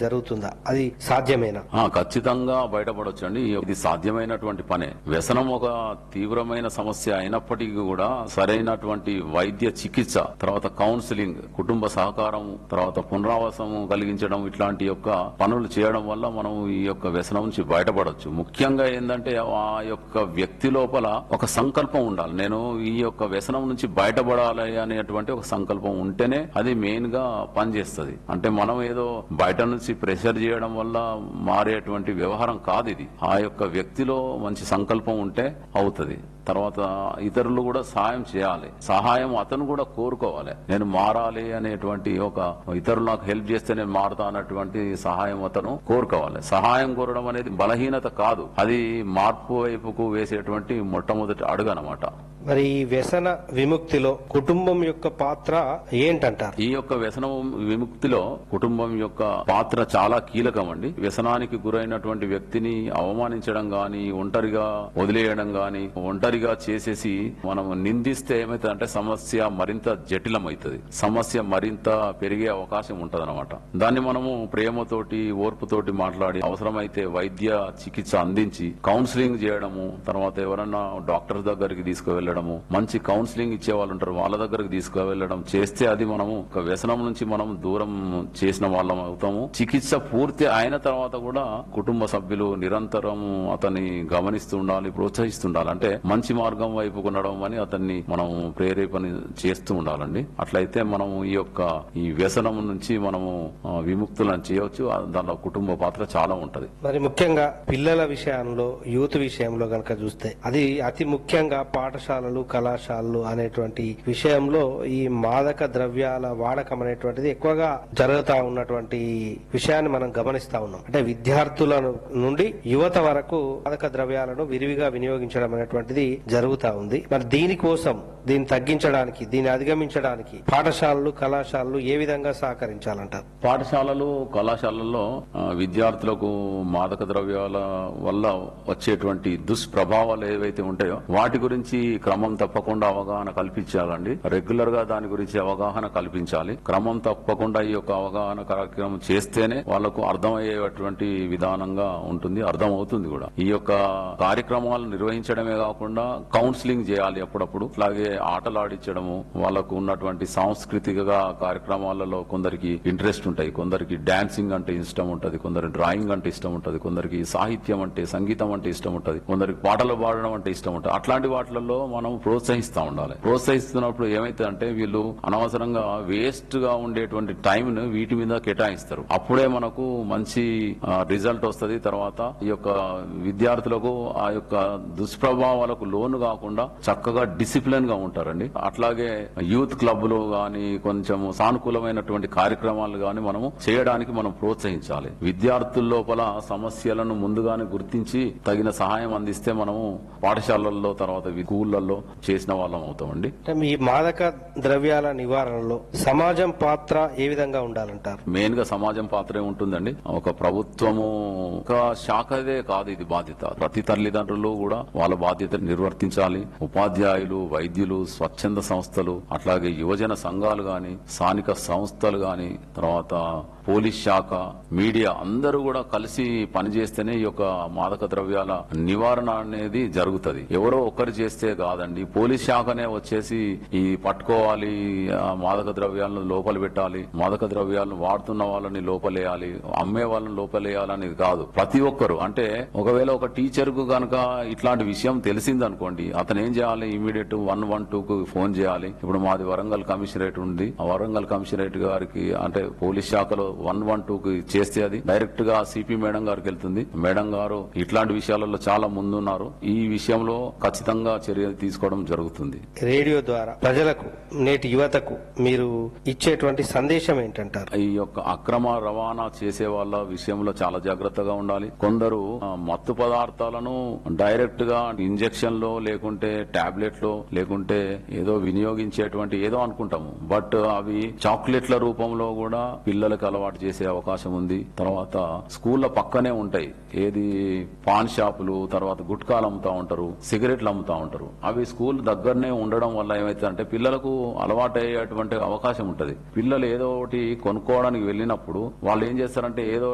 జరుగుతుందా అది సాధ్యమేనా ఆ, ఖచ్చితంగా బయటపడొచ్చండి ఇది సాధ్యమైనటువంటి పనే వ్యసనం ఒక తీవ్రమైన సమస్య అయినప్పటికీ కూడా సరైనటువంటి వైద్య చికిత్స తర్వాత కౌన్సిలింగ్ కుటుంబ సహకారం తర్వాత పునరావాసము కలిగించడం ఇట్లాంటి యొక్క పనులు చేయడం వల్ల మనం ఈ యొక్క వ్యసనం నుంచి బయటపడొచ్చు ముఖ్యంగా ఏంటంటే ఆ యొక్క వ్యక్తి లోపల ఒక సంకల్పం ఉండాలి నేను ఈ యొక్క వ్యసనం నుంచి బయటపడాలి అనేటువంటి ఒక సంకల్పం ఉంటేనే అది మెయిన్ గా పనిచేస్తుంది అంటే మనం ఏదో బయట నుంచి ప్రెషర్ చేయడం వల్ల మారేటువంటి వ్యవహారం కాదు ఇది ఆ యొక్క వ్యక్తిలో మంచి సంకల్పం ఉంటే అవుతుంది తర్వాత ఇతరులు కూడా సహాయం చేయాలి సహాయం అతను కూడా కోరుకోవాలి నేను మారాలి అనేటువంటి ఒక ఇతరులు నాకు హెల్ప్ చేస్తే నేను మారుతా అన్నటువంటి సహాయం అతను కోరుకోవాలి సహాయం కోరడం అనేది బలహీనత కాదు అది మార్పు వైపుకు వేసేటువంటి మొట్టమొదటి అడుగు అనమాట మరి ఈ వ్యసన విముక్తిలో కుటుంబం యొక్క పాత్ర ఏంటంటారు ఈ యొక్క వ్యసనం విముక్తిలో కుటుంబం యొక్క పాత్ర చాలా కీలకం అండి వ్యసనానికి గురైనటువంటి వ్యక్తిని అవమానించడం గాని ఒంటరిగా వదిలేయడం గాని ఒంటరిగా చేసేసి మనం నిందిస్తే ఏమైతుందంటే సమస్య మరింత జటిలమవుతుంది సమస్య మరింత పెరిగే అవకాశం ఉంటదన్నమాట దాన్ని మనము ప్రేమతోటి ఓర్పుతోటి మాట్లాడి అవసరమైతే వైద్య చికిత్స అందించి కౌన్సిలింగ్ చేయడము తర్వాత ఎవరన్నా డాక్టర్ దగ్గరికి తీసుకువెళ్ళడము మంచి కౌన్సిలింగ్ ఇచ్చే వాళ్ళు ఉంటారు వాళ్ళ దగ్గరికి తీసుకువెళ్ళడం చేస్తే అది మనము ఒక వ్యసనం నుంచి మనం దూరం చేసిన వాళ్ళం అవుతాము చికిత్స పూర్తి అయిన తర్వాత కూడా కుటుంబ సభ్యులు నిరంతరం అతన్ని గమనిస్తూ ఉండాలి ప్రోత్సహిస్తుండాలి అంటే మంచి మార్గం వైపు ఉండడం అని అతన్ని మనం ప్రేరేపణ చేస్తూ ఉండాలండి అట్లయితే మనం ఈ యొక్క ఈ వ్యసనం నుంచి మనము ఆ, విముక్తులను చేయవచ్చు ఆ, దానిలో కుటుంబ పాత్ర చాలా ఉంటది మరి ముఖ్యంగా పిల్లల విషయంలో యూత్ విషయంలో గనక చూస్తే అది అతి ముఖ్యంగా పాఠశాలలు కళాశాలలు అనేటువంటి విషయంలో ఈ మాదక ద్రవ్యాల వాడకం అనేటువంటిది ఎక్కువగా జరుగుతా ఉన్నటువంటి విషయాన్ని మనం గమనిస్తా ఉన్నాం అంటే విద్యార్థుల నుండి యువత వరకు మాదక ద్రవ్యాలను విరివిగా వినియోగించడం అనేటువంటిది జరుగుతా ఉంది మరి దీనికోసం దీన్ని తగ్గించడానికి దీన్ని అధిగమించడానికి పాఠశాలలు కళాశాలలు ఏ విధంగా సహకరించాలంటారు పాఠశాలలు కళాశాలల్లో ఆ, విద్యార్థులకు మాదక ద్రవ్యాల వల్ల వచ్చేటువంటి దుష్ప్రభావాలు ఏవైతే ఉంటాయో వాటి గురించి క్రమం తప్పకుండా అవగాహన కల్పించాలండి రెగ్యులర్ గా దాని గురించి అవగాహన కల్పించాలి క్రమం తప్పకుండా ఈ యొక్క అవగాహన కార్యక్రమం చేస్తేనే వాళ్ళకు అర్థమయ్యేటువంటి విధానంగా ఉంటుంది అర్థం అవుతుంది కూడా ఈ యొక్క కార్యక్రమాలు నిర్వహించడమే కాకుండా కౌన్సిలింగ్ చేయాలి అప్పుడప్పుడు అలాగే ఆటలు ఆడించడము వాళ్ళకు ఉన్నటువంటి సాంస్కృతిక కార్యక్రమాలలో కొందరికి ఇంట్రెస్ట్ ఉంటాయి కొందరికి డాన్సింగ్ అంటే ఇష్టం ఉంటది కొందరికి డ్రాయింగ్ అంటే ఇష్టం ఉంటది కొందరికి సాహిత్యం అంటే సంగీతం అంటే ఇష్టం ఉంటది కొందరికి పాటలు పాడడం అంటే ఇష్టం ఉంటది అట్లాంటి వాటిలలో మనం ప్రోత్సహిస్తా ఉండాలి ప్రోత్సహిస్తున్నప్పుడు ఏమైతే అంటే వీళ్ళు అనవసరంగా వేస్ట్ గా ఉండేటువంటి టైం ను వీటి మీద కేటాయిస్తారు అప్పుడే మనకు మంచి రిజల్ట్ వస్తది తర్వాత ఈ యొక్క విద్యార్థులకు ఆ యొక్క దుష్ప్రభావాలకు లోను కాకుండా చక్కగా డిసిప్లిన్ గా ఉంటారండి అట్లాగే యూత్ క్లబ్లు గాని కొంచెం సానుకూలమైనటువంటి కార్యక్రమాలు గాని మనము చేయడానికి మనం ప్రోత్సహించాలి విద్యార్థుల లోపల సమస్యలను ముందుగానే గుర్తించి తగిన సహాయం అందిస్తే మనము పాఠశాలల్లో తర్వాత స్కూళ్లలో చేసిన వాళ్ళం అవుతామండి అంటే ఈ మాదక ద్రవ్యాల నివారణలో సమాజం పాత్ర ఏ విధంగా ఉండాలంటారు మెయిన్ గా సమాజం పాత్రే ఉంటుందండి ఒక ప్రభుత్వము ఒక శాఖదే కాదు ఇది బాధ్యత ప్రతి తల్లిదండ్రులు కూడా వాళ్ళ బాధ్యత నిర్వర్తించాలి ఉపాధ్యాయులు వైద్యులు స్వచ్ఛంద సంస్థలు అట్లాగే యువజన సంఘాలు గాని స్థానిక సంస్థలు గాని తర్వాత పోలీస్ శాఖ మీడియా అందరూ కూడా కలిసి పనిచేస్తేనే ఈ యొక్క మాదక ద్రవ్యాల నివారణ అనేది జరుగుతది ఎవరో ఒక్కరు చేస్తే కాదండి పోలీస్ శాఖనే వచ్చేసి ఈ పట్టుకోవాలి ఆ మాదక ద్రవ్యాలను లోపల పెట్టాలి మాదక ద్రవ్యాలను వాడుతున్న వాళ్ళని లోపలేయాలి అమ్మే వాళ్ళని లోపలేయాలని కాదు ప్రతి ఒక్కరు అంటే ఒకవేళ ఒక టీచర్ కు గనక ఇట్లాంటి విషయం తెలిసిందనుకోండి అతను ఏం చేయాలి ఇమీడియట్ వన్ వన్ టూ కు ఫోన్ చేయాలి ఇప్పుడు మాది వరంగల్ కమిషనరేట్ ఉంది ఆ వరంగల్ కమిషనరేట్ గారికి అంటే పోలీస్ శాఖలో వన్ వన్ టూ కి చేస్తే అది డైరెక్ట్ గా సిపి మేడం గారికి వెళ్తుంది మేడం గారు ఇట్లాంటి విషయాలలో చాలా ముందున్నారు ఈ విషయంలో ఖచ్చితంగా చర్య తీసుకోవడం జరుగుతుంది రేడియో ద్వారా ప్రజలకు నేటి యువతకు మీరు ఇచ్చేటువంటి సందేశం ఏంటంటారు ఈ యొక్క అక్రమ రవాణా చేసే వాళ్ళ విషయంలో చాలా జాగ్రత్తగా ఉండాలి కొందరు ఆ, మత్తు పదార్థాలను డైరెక్ట్ గా ఇంజెక్షన్ లో లేకుంటే టాబ్లెట్ లో లేకుంటే ఏదో వినియోగించేటువంటి ఏదో అనుకుంటాము బట్ అవి చాక్లెట్ల రూపంలో కూడా పిల్లలకు అలవాటు చేసే అవకాశం ఉంది తర్వాత స్కూళ్ళ పక్కనే ఉంటాయి ఏది పాన్ షాపులు తర్వాత గుట్కాలు అమ్ముతా ఉంటారు సిగరెట్లు అమ్ముతా ఉంటారు అవి స్కూల్ దగ్గరనే ఉండడం వల్ల ఏమైతుందంటే పిల్లలకు అలవాటు అయ్యేటువంటి అవకాశం ఉంటది పిల్లలు ఏదో ఒకటి కొనుక్కోవడానికి వెళ్ళినప్పుడు వాళ్ళు ఏం చేస్తారంటే ఏదో